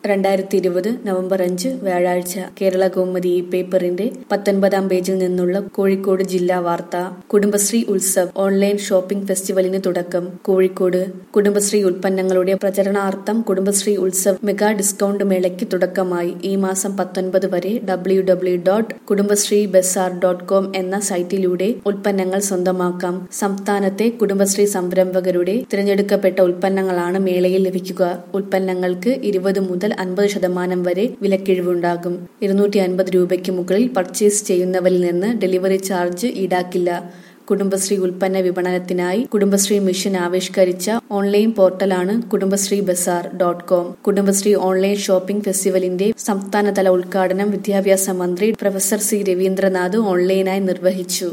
രണ്ടായിരത്തി ഇരുപത് നവംബർ അഞ്ച് വ്യാഴാഴ്ച കേരള കൗമുദി ഈ പേപ്പറിന്റെ പത്തൊൻപതാം പേജിൽ നിന്നുള്ള കോഴിക്കോട് ജില്ലാ വാർത്ത കുടുംബശ്രീ ഉത്സവ് ഓൺലൈൻ ഷോപ്പിംഗ് ഫെസ്റ്റിവലിന് തുടക്കം കോഴിക്കോട് കുടുംബശ്രീ ഉൽപ്പന്നങ്ങളുടെ പ്രചരണാർത്ഥം കുടുംബശ്രീ ഉത്സവ് മെഗാ ഡിസ്കൗണ്ട് മേളയ്ക്ക് തുടക്കമായി ഈ മാസം പത്തൊൻപത് വരെ W W dot Kudumbashree bazaar dot com എന്ന സൈറ്റിലൂടെ ഉൽപ്പന്നങ്ങൾ സ്വന്തമാക്കാം സംസ്ഥാനത്തെ കുടുംബശ്രീ സംരംഭകരുടെ തിരഞ്ഞെടുക്കപ്പെട്ട ഉൽപ്പന്നങ്ങളാണ് മേളയിൽ ലഭിക്കുക ഉൽപ്പന്നങ്ങൾക്ക് ഇരുപത് മുതൽ അൻപത് ശതമാനം വരെ വിലക്കിഴിവുണ്ടാകും ഇരുന്നൂറ്റി അൻപത് രൂപയ്ക്ക് മുകളിൽ പർച്ചേസ് ചെയ്യുന്നവരിൽ നിന്ന് ഡെലിവറി ചാർജ് ഈടാക്കില്ല കുടുംബശ്രീ ഉൽപ്പന്ന വിപണനത്തിനായി കുടുംബശ്രീ മിഷൻ ആവിഷ്കരിച്ച ഓൺലൈൻ പോർട്ടലാണ് Kudumbashree bazaar dot com Kudumbashree online shopping ഫെസ്റ്റിവലിന്റെ സംസ്ഥാനതല ഉദ്ഘാടനം വിദ്യാഭ്യാസ മന്ത്രി പ്രൊഫസർ സി രവീന്ദ്രനാഥ് ഓൺലൈനായി നിർവഹിച്ചു